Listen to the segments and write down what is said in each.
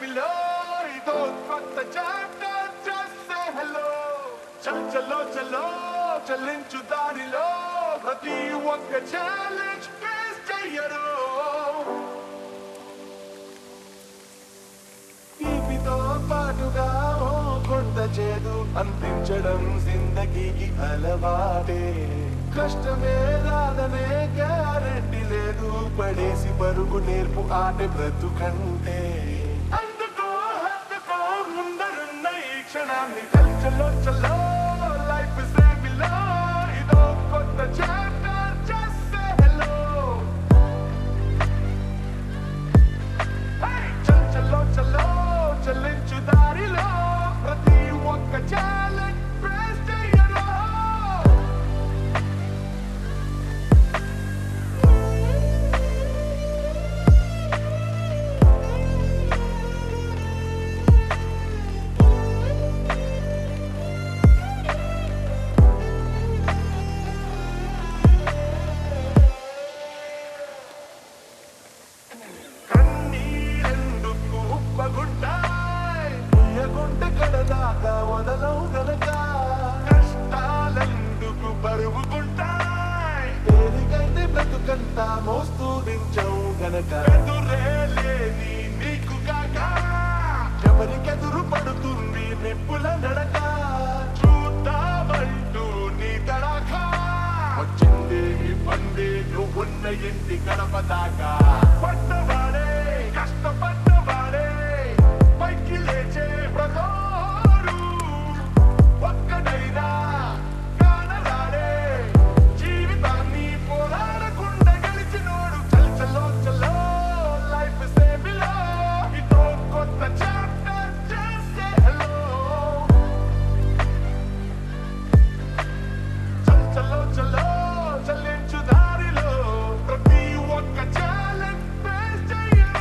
సేవిలో ఇదో కొత్త chapter just say hello చల్ చలో చలో చలించు దారిలో ప్రతి ఒక్క ఛాలెంజ్ ఫేస్ చెయ్యరు తీపితో పాటుగా ఓ కొంత చేదు అందించడం జిందగీకి అలవాటే కష్టమే రాదనే గ్యారెంటీ లేదు పడేసి పరుగు నేర్పు ఆట బ్రతుకంటే అందుకో అందుకో ముందరున్న ఈ క్షణాన్ని చల్లో చల్లో లైఫ్ సేవిలో ఇదో కొత్త చాప్టర్ just say hello చల్ చల్లో చల్లో చల్లించు దారిలో ప్రతి ఒక్క ఛాలెంజ్ ఫేస్ చెయ్యరు కన్నీరెందుకు ఉప్పగుంటాయ్ తీయగుంట కడదాకా వదలవు గనక కష్టాలెందుకు బరువుకుంటాయ్ తేలికైతే బ్రతుకంతా మోస్తూ దించవు గనక ఎదురేలేని నీకు కాక ఎవరికెదురు పడుతుంది నిప్పుల నడక చూద్దామంటూ నీ తడక వచ్చింది ఈ బండి నువ్వున్న ఇంటి గడప దాకా పట్టవాడే కష్టపడ్డవాడే పైకి లేచే ప్రతోడు ఒక్కడైనా కానరాడే జీవితాన్ని పోరాడకుండా గెలిచినోడు చల్ చల్లో చల్లో లైఫ్ సేవిలో ఇదో కొత్త చాప్టర్ చేసే హలో చల్ చల్లో చల్లో చల్లించు దారిలో ప్రతి ఒక్క ఛాలెంజ్ ఫేస్ చెయ్యరా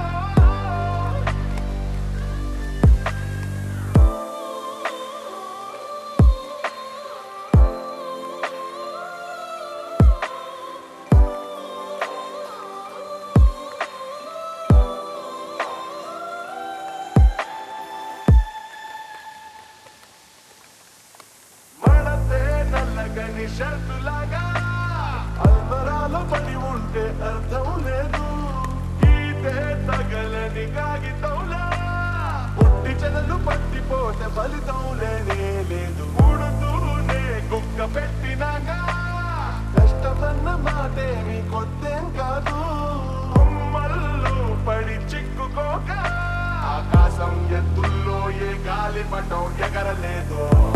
మడతే నల్లగని షర్టులాగా అల్మరాలో పడి ఉంటే అర్థం లేదు ఈతే తగలని కాగితంలా పుట్టి చెదలు పట్టిపోతే ఫలితం లేనే లేదు ఉడుతూనే కుక్క పెట్టినాగా కష్టమన్న మాటేమి కొత్తేం కాదు కొమ్మల్లో పడి చిక్కుకోక ఆకాశం ఎత్తుల్లో ఏ గాలి పటం ఎగరలేదు